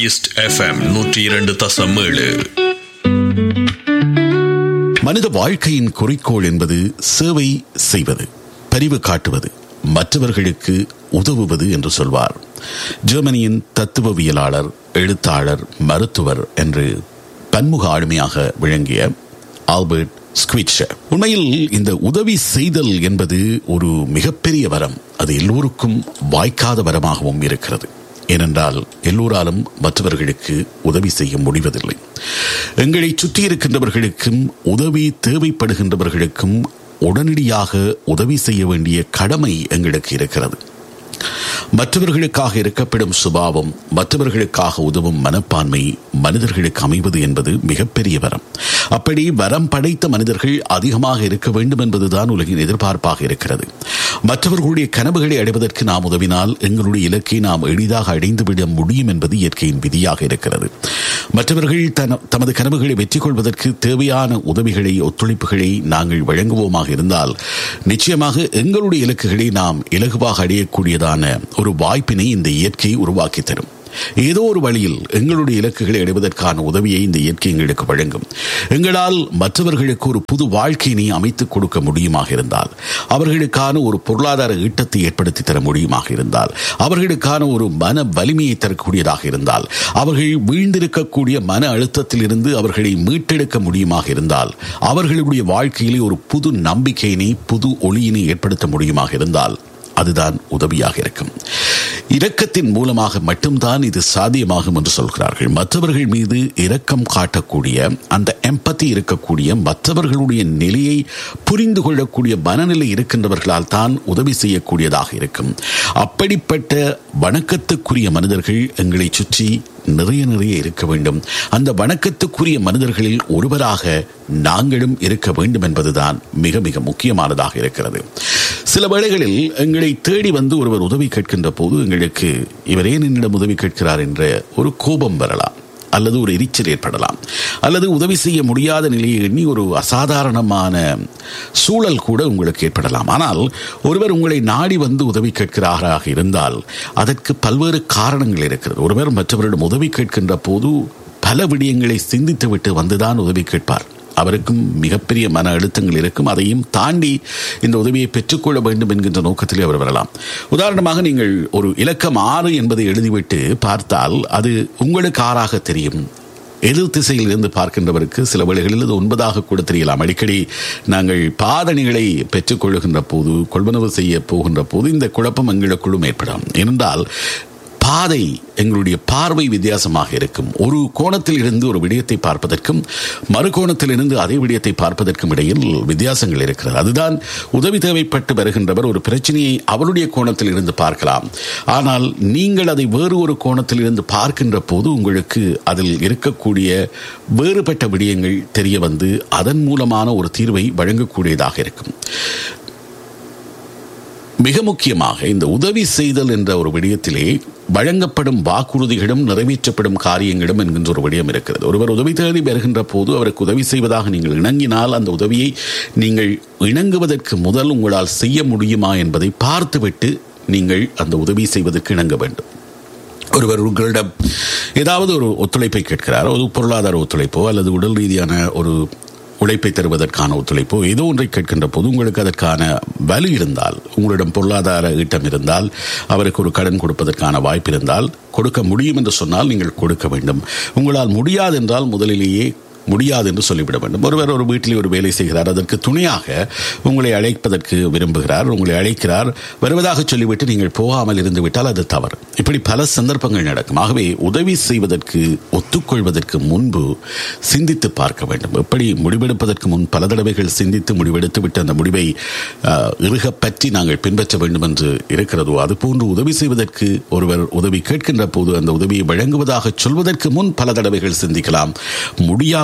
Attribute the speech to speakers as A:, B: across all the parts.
A: east FM நூற்றி இரண்டு தசம் ஏழு
B: மனித வாழ்க்கையின் குறிக்கோள் என்பது சேவை செய்வது பரிவு காட்டுவது மற்றவர்களுக்கு உதவுவது என்று சொல்வார் ஜெர்மனியின் தத்துவவியலாளர் எழுத்தாளர் மருத்துவர் என்று பன்முக ஆளுமையாக விளங்கிய ஆல்பர்ட் ஸ்குவிட்சர் உண்மையில் இந்த உதவி செய்தல் என்பது ஒரு மிகப்பெரிய வரம் அது எல்லோருக்கும் வாய்க்காத வரமாகவும் இருக்கிறது ஏனென்றால் எல்லோராலும் மற்றவர்களுக்கு உதவி செய்ய முடிவதில்லை எங்களை சுற்றி இருக்கின்றவர்களுக்கும் உதவி தேவைப்படுகின்றவர்களுக்கும் உடனடியாக உதவி செய்ய வேண்டிய கடமை எங்களுக்கு இருக்கிறது மற்றவர்களுக்காக இருக்கப்படும் சுபாவம் மற்றவர்களுக்காக உதவும் மனப்பான்மை மனிதர்களுக்கு அமைவது என்பது மிகப்பெரிய வரம் அப்படி வரம் படைத்த மனிதர்கள் அதிகமாக இருக்க வேண்டும் என்பதுதான் உலகின் எதிர்பார்ப்பாக இருக்கிறது மற்றவர்களுடைய கனவுகளை அடைவதற்கு நாம் உதவினால் எங்களுடைய இலக்கை நாம் எளிதாக அடைந்துவிட முடியும் என்பது இயற்கையின் விதியாக இருக்கிறது மற்றவர்கள் தன தமது கனவுகளை வெற்றி கொள்வதற்கு தேவையான உதவிகளை ஒத்துழைப்புகளை நாங்கள் வழங்குவோமாக இருந்தால் நிச்சயமாக எங்களுடைய இலக்குகளை நாம் இலகுவாக அடையக்கூடியதான ஒரு வாய்ப்பினை இந்த இயற்கை உருவாக்கி தரும் ஏதோ ஒரு வழியில் எங்களுடைய இலக்குகளை அடைவதற்கான உதவியை இந்த இயற்கை எங்களுக்கு வழங்கும் எங்களால் மற்றவர்களுக்கு ஒரு புது வாழ்க்கையினை அமைத்துக் கொடுக்க முடியுமாக இருந்தால் அவர்களுக்கான ஒரு பொருளாதார ஈட்டத்தை ஏற்படுத்தி தர முடியுமாக இருந்தால் அவர்களுக்கான ஒரு மன வலிமையை தரக்கூடியதாக இருந்தால் அவர்கள் வீழ்ந்திருக்கக்கூடிய மன அழுத்தத்தில் இருந்து அவர்களை மீட்டெடுக்க முடியுமாக இருந்தால் அவர்களுடைய வாழ்க்கையிலே ஒரு புது நம்பிக்கையினை புது ஒளியினை ஏற்படுத்த முடியுமாக இருந்தால் அதுதான் உதவியாக இருக்கும் இரக்கத்தின் மூலமாக மட்டும்தான் இது சாத்தியமாகும் என்று சொல்கிறார்கள் மற்றவர்கள் மீது இரக்கம் காட்டக்கூடிய அந்த எம்பத்தி இருக்கக்கூடிய மற்றவர்களுடைய நிலையை புரிந்து கொள்ளக்கூடிய மனநிலை இருக்கின்றவர்களால் தான் உதவி செய்யக்கூடியதாக இருக்கும் அப்படிப்பட்ட வணக்கத்துக்குரிய மனிதர்கள் எங்களை சுற்றி நிறைய நிறைய இருக்க வேண்டும் அந்த வணக்கத்துக்குரிய மனிதர்களில் ஒருவராக நாங்களும் இருக்க வேண்டும் என்பதுதான் மிக மிக முக்கியமானதாக இருக்கிறது சில வேளைகளில் எங்களை தேடி வந்து ஒருவர் உதவி கேட்கின்ற போது எங்களுக்கு இவர் ஏன் என்னிடம் உதவி கேட்கிறார் என்ற ஒரு கோபம் வரலாம் அல்லது ஒரு எரிச்சல் ஏற்படலாம் அல்லது உதவி செய்ய முடியாத நிலையை எண்ணி ஒரு அசாதாரணமான சூழல் கூட உங்களுக்கு ஏற்படலாம் ஆனால் ஒருவர் உங்களை நாடி வந்து உதவி கேட்கிறாராக இருந்தால் அதற்கு பல்வேறு காரணங்கள் இருக்கிறது ஒருவர் மற்றவரிடம் உதவி கேட்கின்ற போது பல விடயங்களை சிந்தித்துவிட்டு வந்துதான் உதவி கேட்பார் அவருக்கும் மிகப்பெரிய மன அழுத்தங்கள் இருக்கும் அதையும் தாண்டி இந்த உதவியை பெற்றுக்கொள்ள வேண்டும் என்கின்ற நோக்கத்திலே அவர் வரலாம் உதாரணமாக நீங்கள் ஒரு இலக்கம் ஆறு என்பதை எழுதிவிட்டு பார்த்தால் அது உங்களுக்கு ஆறாக தெரியும் எதிர் திசையில் இருந்து பார்க்கின்றவருக்கு சில வேளைகளில் அது ஒன்பதாக கூட தெரியலாம் அடிக்கடி நாங்கள் பாதணிகளை பெற்றுக்கொள்ளுகின்ற போது கொள்வனவு செய்ய போகின்ற போது இந்த குழப்பம் எங்களுக்குள்ளும் ஏற்படும் ஏனென்றால் பாதை எங்களுடைய பார்வை வித்தியாசமாக இருக்கும் ஒரு கோணத்தில் இருந்து ஒரு விடயத்தை பார்ப்பதற்கும் மறு கோணத்தில் இருந்து அதே விடயத்தை பார்ப்பதற்கும் இடையில் வித்தியாசங்கள் இருக்கிறது அதுதான் உதவி தேவைப்பட்டு வருகின்றவர் ஒரு பிரச்சனையை அவருடைய கோணத்தில் இருந்து பார்க்கலாம் ஆனால் நீங்கள் அதை வேறு ஒரு கோணத்தில் இருந்து பார்க்கின்ற போது உங்களுக்கு அதில் இருக்கக்கூடிய வேறுபட்ட விடயங்கள் தெரிய வந்து அதன் மூலமான ஒரு தீர்வை வழங்கக்கூடியதாக இருக்கும் மிக முக்கியமாக இந்த உதவி செய்தல் என்ற ஒரு விடயத்திலே வழங்கப்படும் வாக்குறுதிகளும் நிறைவேற்றப்படும் காரியங்களும் என்கின்ற ஒரு விடயம் இருக்கிறது ஒருவர் உதவி தேடி வருகின்ற போது அவருக்கு உதவி செய்வதாக நீங்கள் இணங்கினால் அந்த உதவியை நீங்கள் இணங்குவதற்கு முதல் உங்களால் செய்ய முடியுமா என்பதை பார்த்துவிட்டு நீங்கள் அந்த உதவி செய்வதற்கு இணங்க வேண்டும் ஒருவர் உங்களிடம் ஏதாவது ஒரு ஒத்துழைப்பை கேட்கிறார் ஒரு பொருளாதார ஒத்துழைப்போ அல்லது உடல் ரீதியான ஒரு உழைப்பை தருவதற்கான ஒத்துழைப்போ ஏதோ ஒன்றை கேட்கின்ற போது உங்களுக்கு அதற்கான வலு இருந்தால் உங்களிடம் பொருளாதார ஈட்டம் இருந்தால் அவருக்கு ஒரு கடன் கொடுப்பதற்கான வாய்ப்பு இருந்தால் கொடுக்க முடியும் என்று சொன்னால் நீங்கள் கொடுக்க வேண்டும் உங்களால் முடியாது என்றால் முதலிலேயே முடியாது என்று சொல்லிவிட வேண்டும் ஒருவர் ஒரு வீட்டில் ஒரு வேலை செய்கிறார் அதற்கு துணையாக உங்களை அழைப்பதற்கு விரும்புகிறார் உங்களை அழைக்கிறார் வருவதாக சொல்லிவிட்டு நீங்கள் போகாமல் இருந்து விட்டால் அது தவறு இப்படி பல சந்தர்ப்பங்கள் நடக்கும் ஆகவே உதவி செய்வதற்கு ஒத்துக்கொள்வதற்கு முன்பு சிந்தித்து பார்க்க வேண்டும் எப்படி முடிவெடுப்பதற்கு முன் பல தடவைகள் சிந்தித்து முடிவெடுத்து விட்டு அந்த முடிவை இறுக பற்றி நாங்கள் பின்பற்ற வேண்டும் என்று இருக்கிறதோ அதுபோன்று உதவி செய்வதற்கு ஒருவர் உதவி கேட்கின்ற போது அந்த உதவியை வழங்குவதாக சொல்வதற்கு முன் பல தடவைகள் சிந்திக்கலாம் முடியாவிட்டால்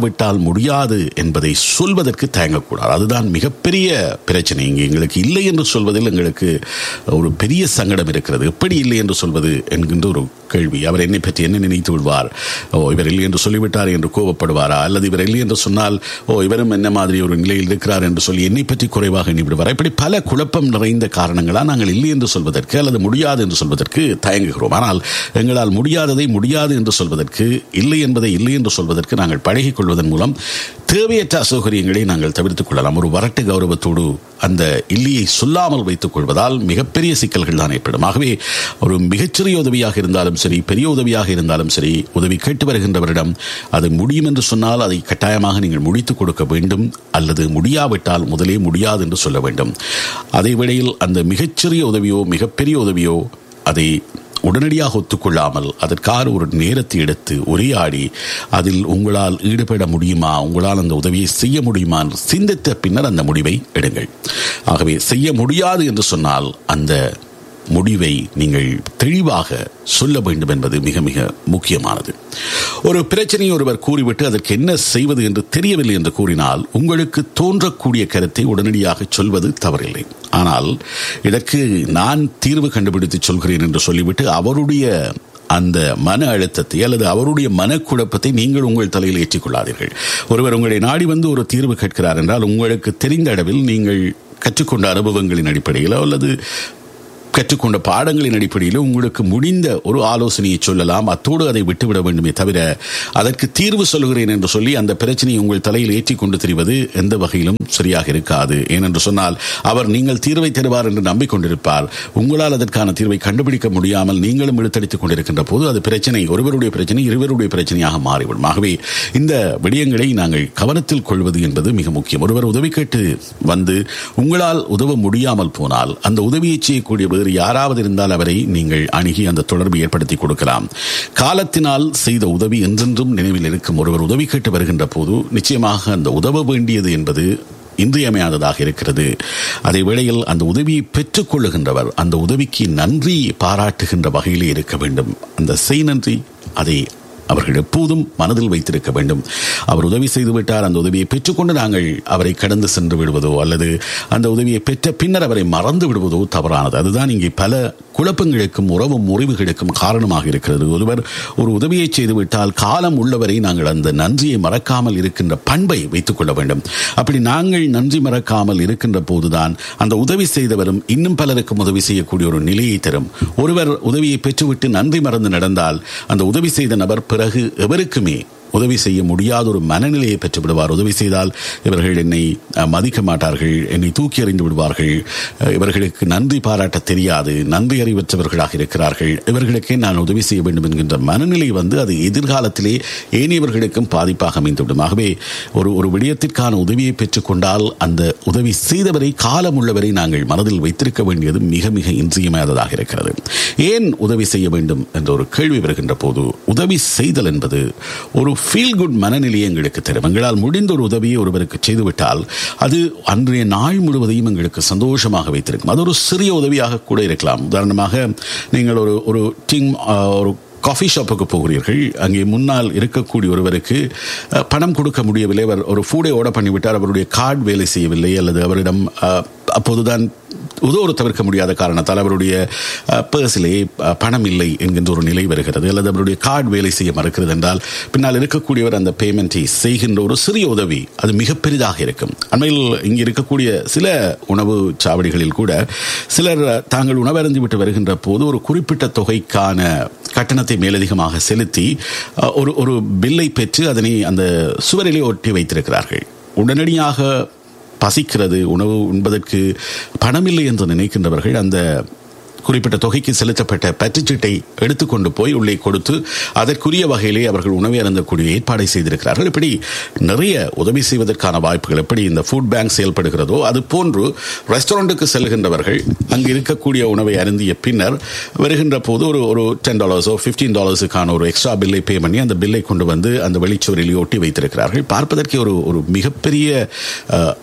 B: முடியாவிட்டால் முடியாது என்பதை சொல்வதற்கு தயங்கக்கூடாது அதுதான் மிகப்பெரிய பிரச்சனை இங்கே எங்களுக்கு இல்லை என்று சொல்வதில் எங்களுக்கு ஒரு பெரிய சங்கடம் இருக்கிறது எப்படி இல்லை என்று சொல்வது என்கின்ற ஒரு கேள்வி அவர் என்னை பற்றி என்ன நினைத்து விடுவார் ஓ இவர் இல்லை என்று சொல்லிவிட்டார் என்று கோபப்படுவாரா அல்லது இவர் இல்லை என்று சொன்னால் ஓ இவரும் என்ன மாதிரி ஒரு நிலையில் இருக்கிறார் என்று சொல்லி என்னை பற்றி குறைவாக எண்ணிவிடுவார் இப்படி பல குழப்பம் நிறைந்த காரணங்களால் நாங்கள் இல்லை என்று சொல்வதற்கு அல்லது முடியாது என்று சொல்வதற்கு தயங்குகிறோம் ஆனால் எங்களால் முடியாததை முடியாது என்று சொல்வதற்கு இல்லை என்பதை இல்லை என்று சொல்வதற்கு நாங்கள் பழகிக் கொள்வதன் மூலம் தேவையற்ற அசௌகரியங்களை நாங்கள் தவிர்த்துக் கொள்ளலாம் ஒரு வரட்டு கௌரவத்தோடு அந்த இல்லையை சொல்லாமல் வைத்துக் கொள்வதால் மிகப்பெரிய சிக்கல்கள் தான் ஏற்படும் ஆகவே ஒரு மிகச்சிறிய உதவியாக இருந்தாலும் சரி பெரிய உதவியாக இருந்தாலும் சரி உதவி கேட்டு வருகின்றவரிடம் அது முடியும் என்று சொன்னால் அதை கட்டாயமாக நீங்கள் முடித்துக் கொடுக்க வேண்டும் அல்லது முடியாவிட்டால் முதலே முடியாது என்று சொல்ல வேண்டும் அதே வேளையில் அந்த மிகச்சிறிய உதவியோ மிகப்பெரிய உதவியோ அதை உடனடியாக ஒத்துக்கொள்ளாமல் அதற்காக ஒரு நேரத்தை எடுத்து உரையாடி அதில் உங்களால் ஈடுபட முடியுமா உங்களால் அந்த உதவியை செய்ய முடியுமா என்று சிந்தித்த பின்னர் அந்த முடிவை எடுங்கள் ஆகவே செய்ய முடியாது என்று சொன்னால் அந்த முடிவை நீங்கள் தெளிவாக சொல்ல வேண்டும் என்பது மிக மிக முக்கியமானது ஒரு பிரச்சனையை ஒருவர் கூறிவிட்டு அதற்கு என்ன செய்வது என்று தெரியவில்லை என்று கூறினால் உங்களுக்கு தோன்றக்கூடிய கருத்தை உடனடியாக சொல்வது தவறில்லை ஆனால் இதற்கு நான் தீர்வு கண்டுபிடித்து சொல்கிறேன் என்று சொல்லிவிட்டு அவருடைய அந்த மன அழுத்தத்தை அல்லது அவருடைய மனக்குழப்பத்தை நீங்கள் உங்கள் தலையில் ஏற்றிக்கொள்ளாதீர்கள் ஒருவர் உங்களை நாடி வந்து ஒரு தீர்வு கேட்கிறார் என்றால் உங்களுக்கு தெரிந்த அளவில் நீங்கள் கற்றுக்கொண்ட அனுபவங்களின் அடிப்படையிலோ அல்லது கற்றுக்கொண்ட பாடங்களின் அடிப்படையில் உங்களுக்கு முடிந்த ஒரு ஆலோசனையை சொல்லலாம் அத்தோடு அதை விட்டுவிட வேண்டுமே தவிர அதற்கு தீர்வு சொல்கிறேன் என்று சொல்லி அந்த பிரச்சனையை உங்கள் தலையில் ஏற்றி கொண்டு தெரிவது எந்த வகையிலும் சரியாக இருக்காது ஏனென்று சொன்னால் அவர் நீங்கள் தீர்வை தருவார் என்று நம்பிக்கொண்டிருப்பார் உங்களால் அதற்கான தீர்வை கண்டுபிடிக்க முடியாமல் நீங்களும் இழுத்தடித்துக் கொண்டிருக்கின்ற போது அது பிரச்சனை ஒருவருடைய பிரச்சனை இருவருடைய பிரச்சனையாக மாறிவிடும் ஆகவே இந்த விடயங்களை நாங்கள் கவனத்தில் கொள்வது என்பது மிக முக்கியம் ஒருவர் உதவி கேட்டு வந்து உங்களால் உதவ முடியாமல் போனால் அந்த உதவியை செய்யக்கூடிய வேறு யாராவது இருந்தால் அவரை நீங்கள் அணுகி அந்த தொடர்பை ஏற்படுத்தி கொடுக்கலாம் காலத்தினால் செய்த உதவி என்றென்றும் நினைவில் இருக்கும் ஒருவர் உதவி கேட்டு வருகின்ற போது நிச்சயமாக அந்த உதவ வேண்டியது என்பது இன்றியமையாததாக இருக்கிறது அதே வேளையில் அந்த உதவியை பெற்றுக் கொள்ளுகின்றவர் அந்த உதவிக்கு நன்றி பாராட்டுகின்ற வகையிலே இருக்க வேண்டும் அந்த செய் நன்றி அதை அவர்கள் எப்போதும் மனதில் வைத்திருக்க வேண்டும் அவர் உதவி செய்து விட்டார் அந்த உதவியை பெற்றுக்கொண்டு நாங்கள் அவரை கடந்து சென்று விடுவதோ அல்லது அந்த உதவியை பெற்ற பின்னர் அவரை மறந்து விடுவதோ தவறானது அதுதான் இங்கே பல குழப்பங்களுக்கும் உறவு முறிவுகளுக்கும் காரணமாக இருக்கிறது ஒருவர் ஒரு உதவியை செய்துவிட்டால் காலம் உள்ளவரை நாங்கள் அந்த நன்றியை மறக்காமல் இருக்கின்ற பண்பை வைத்துக் கொள்ள வேண்டும் அப்படி நாங்கள் நன்றி மறக்காமல் இருக்கின்ற போதுதான் அந்த உதவி செய்தவரும் இன்னும் பலருக்கும் உதவி செய்யக்கூடிய ஒரு நிலையை தரும் ஒருவர் உதவியை பெற்றுவிட்டு நன்றி மறந்து நடந்தால் அந்த உதவி செய்த நபர் பிறகு எவருக்குமே உதவி செய்ய முடியாத ஒரு மனநிலையை பெற்று விடுவார் உதவி செய்தால் இவர்கள் என்னை மதிக்க மாட்டார்கள் என்னை தூக்கி எறிந்து விடுவார்கள் இவர்களுக்கு நன்றி பாராட்ட தெரியாது நன்றி அறிவற்றவர்களாக இருக்கிறார்கள் இவர்களுக்கே நான் உதவி செய்ய வேண்டும் என்கின்ற மனநிலை வந்து அது எதிர்காலத்திலே ஏனையவர்களுக்கும் பாதிப்பாக அமைந்துவிடும் ஆகவே ஒரு ஒரு விடயத்திற்கான உதவியை பெற்றுக்கொண்டால் அந்த உதவி செய்தவரை காலம் உள்ளவரை நாங்கள் மனதில் வைத்திருக்க வேண்டியது மிக மிக இன்றியமையாததாக இருக்கிறது ஏன் உதவி செய்ய வேண்டும் என்ற ஒரு கேள்வி வருகின்ற போது உதவி செய்தல் என்பது ஒரு ஃபீல் குட் மனநிலையை எங்களுக்கு தரும் எங்களால் முடிந்த ஒரு உதவியை ஒருவருக்கு செய்துவிட்டால் அது அன்றைய நாள் முழுவதையும் எங்களுக்கு சந்தோஷமாக வைத்திருக்கும் அது ஒரு சிறிய உதவியாக கூட இருக்கலாம் உதாரணமாக நீங்கள் ஒரு ஒரு டிங் ஒரு காஃபி ஷாப்புக்கு போகிறீர்கள் அங்கே முன்னால் இருக்கக்கூடிய ஒருவருக்கு பணம் கொடுக்க முடியவில்லை அவர் ஒரு ஃபூடை ஆர்டர் பண்ணிவிட்டார் அவருடைய கார்டு வேலை செய்யவில்லை அல்லது அவரிடம் அப்போதுதான் உதவு தவிர்க்க முடியாத காரணத்தால் அவருடைய பர்ஸிலே பணம் இல்லை என்கின்ற ஒரு நிலை வருகிறது அல்லது அவருடைய கார்டு வேலை செய்ய மறுக்கிறது என்றால் பின்னால் இருக்கக்கூடியவர் அந்த பேமெண்ட்டை செய்கின்ற ஒரு சிறிய உதவி அது மிக பெரிதாக இருக்கும் அண்மையில் இங்கே இருக்கக்கூடிய சில உணவு சாவடிகளில் கூட சிலர் தாங்கள் உணவருந்தி விட்டு வருகின்ற போது ஒரு குறிப்பிட்ட தொகைக்கான கட்டணத்தை மேலதிகமாக செலுத்தி ஒரு ஒரு பில்லை பெற்று அதனை அந்த சுவரிலே ஒட்டி வைத்திருக்கிறார்கள் உடனடியாக பசிக்கிறது உணவு உண்பதற்கு பணமில்லை என்று நினைக்கின்றவர்கள் அந்த குறிப்பிட்ட தொகைக்கு செலுத்தப்பட்ட பற்றுச்சீட்டை எடுத்துக்கொண்டு போய் உள்ளே கொடுத்து அதற்குரிய வகையிலே அவர்கள் உணவை அருந்தக்கூடிய ஏற்பாடை செய்திருக்கிறார்கள் இப்படி நிறைய உதவி செய்வதற்கான வாய்ப்புகள் எப்படி இந்த ஃபுட் பேங்க் செயல்படுகிறதோ அது போன்று ரெஸ்டாரண்ட்டுக்கு செல்கின்றவர்கள் அங்கு இருக்கக்கூடிய உணவை அருந்திய பின்னர் வருகின்ற போது ஒரு ஒரு டென் டாலர்ஸோ ஃபிஃப்டீன் டாலர்ஸுக்கான ஒரு எக்ஸ்ட்ரா பில்லை பே பண்ணி அந்த பில்லை கொண்டு வந்து அந்த வெளிச்சுவரில் ஒட்டி வைத்திருக்கிறார்கள் பார்ப்பதற்கு ஒரு ஒரு மிகப்பெரிய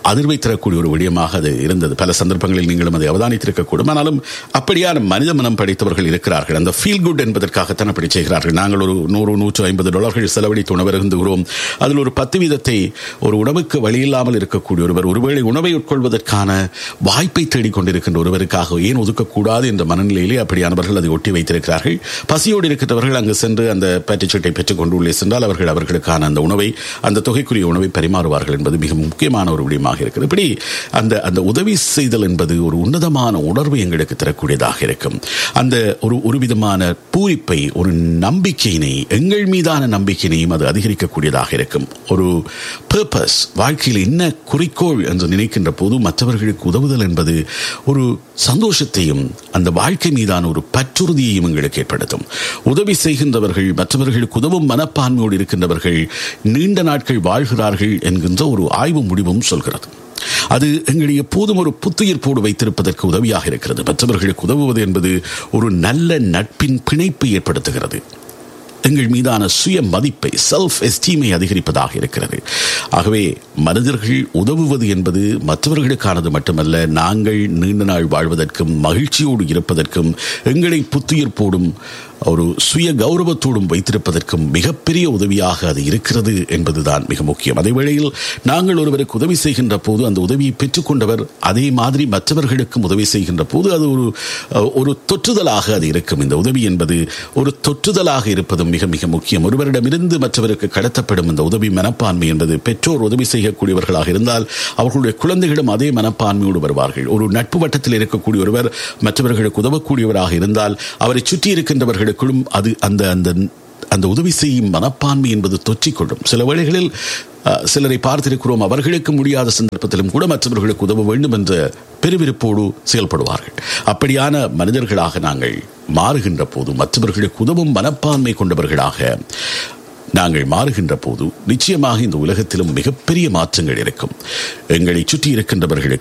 B: அதிர்வை தரக்கூடிய ஒரு விடயமாக அது இருந்தது பல சந்தர்ப்பங்களில் நீங்களும் அதை அவதானித்திருக்கக்கூடும் ஆனாலும் அப்படியான மனித மனம் படைத்தவர்கள் இருக்கிறார்கள் அந்த ஃபீல் குட் என்பதற்காகத்தான் அப்படி செய்கிறார்கள் நாங்கள் ஒரு நூறு நூற்று ஐம்பது டாலர்கள் செலவழித்து உணவருந்துகிறோம் அதில் ஒரு பத்து வீதத்தை ஒரு உணவுக்கு வழியில்லாமல் இருக்கக்கூடிய ஒருவர் ஒருவேளை உணவை உட்கொள்வதற்கான வாய்ப்பை தேடிக்கொண்டிருக்கின்ற ஒருவருக்காக ஏன் ஒதுக்கக்கூடாது என்ற மனநிலையிலே அப்படியானவர்கள் அதை ஒட்டி வைத்திருக்கிறார்கள் பசியோடு இருக்கின்றவர்கள் அங்கு சென்று அந்த பேட்டுச்சீட்டை பெற்றுக் கொண்டு உள்ளே சென்றால் அவர்கள் அவர்களுக்கான அந்த உணவை அந்த தொகைக்குரிய உணவை பரிமாறுவார்கள் என்பது மிக முக்கியமான ஒரு விடயமாக இருக்கிறது இப்படி அந்த அந்த உதவி செய்தல் என்பது ஒரு உன்னதமான உணர்வு எங்களுக்கு தரக்கூடியதாக இருக்கும் அந்த ஒரு ஒரு விதமான பூரிப்பை ஒரு நம்பிக்கையினை எங்கள் மீதான நம்பிக்கையினையும் அது அதிகரிக்கக்கூடியதாக இருக்கும் ஒரு பர்பஸ் வாழ்க்கையில் என்ன குறிக்கோள் என்று நினைக்கின்ற போது மற்றவர்களுக்கு உதவுதல் என்பது ஒரு சந்தோஷத்தையும் அந்த வாழ்க்கை மீதான ஒரு பற்றுறுதியையும் எங்களுக்கு ஏற்படுத்தும் உதவி செய்கின்றவர்கள் மற்றவர்களுக்கு உதவும் மனப்பான்மையோடு இருக்கின்றவர்கள் நீண்ட நாட்கள் வாழ்கிறார்கள் என்கின்ற ஒரு ஆய்வு முடிவும் சொல்கிறது அது எங்களை எப்போதும் ஒரு புத்துயிர்ப்போடு வைத்திருப்பதற்கு உதவியாக இருக்கிறது மற்றவர்களுக்கு உதவுவது என்பது ஒரு நல்ல நட்பின் பிணைப்பை ஏற்படுத்துகிறது எங்கள் மீதான சுய மதிப்பை செல்ஃப் எஸ்டீமை அதிகரிப்பதாக இருக்கிறது ஆகவே மனிதர்கள் உதவுவது என்பது மற்றவர்களுக்கானது மட்டுமல்ல நாங்கள் நீண்ட நாள் வாழ்வதற்கும் மகிழ்ச்சியோடு இருப்பதற்கும் எங்களை புத்துயிர்ப்போடும் ஒரு சுய கௌரவத்தோடும் வைத்திருப்பதற்கும் மிகப்பெரிய உதவியாக அது இருக்கிறது என்பதுதான் மிக முக்கியம் அதே வேளையில் நாங்கள் ஒருவருக்கு உதவி செய்கின்ற போது அந்த உதவியை பெற்றுக்கொண்டவர் அதே மாதிரி மற்றவர்களுக்கும் உதவி செய்கின்ற போது அது ஒரு ஒரு தொற்றுதலாக அது இருக்கும் இந்த உதவி என்பது ஒரு தொற்றுதலாக இருப்பதும் மிக மிக முக்கியம் ஒருவரிடமிருந்து மற்றவருக்கு கடத்தப்படும் இந்த உதவி மனப்பான்மை என்பது பெற்றோர் உதவி செய்யக்கூடியவர்களாக இருந்தால் அவர்களுடைய குழந்தைகளும் அதே மனப்பான்மையோடு வருவார்கள் ஒரு நட்பு வட்டத்தில் இருக்கக்கூடிய ஒருவர் மற்றவர்களுக்கு உதவக்கூடியவராக இருந்தால் அவரை சுற்றி இருக்கின்றவர்களுக்கும் அது அந்த அந்த அந்த உதவி செய்யும் மனப்பான்மை என்பது தொற்றிக்கொள்ளும் சில வேளைகளில் சிலரை பார்த்திருக்கிறோம் அவர்களுக்கு முடியாத சந்தர்ப்பத்திலும் கூட மற்றவர்களுக்கு உதவ வேண்டும் என்ற பெருவிருப்போடு செயல்படுவார்கள் அப்படியான மனிதர்களாக நாங்கள் மாறுகின்ற போது மற்றவர்களுக்கு உதவும் மனப்பான்மை கொண்டவர்களாக நாங்கள் மாறுகின்ற போது நிச்சயமாக இந்த உலகத்திலும் மிகப்பெரிய மாற்றங்கள் இருக்கும் எங்களை சுற்றி இருக்கின்றவர்களுக்கு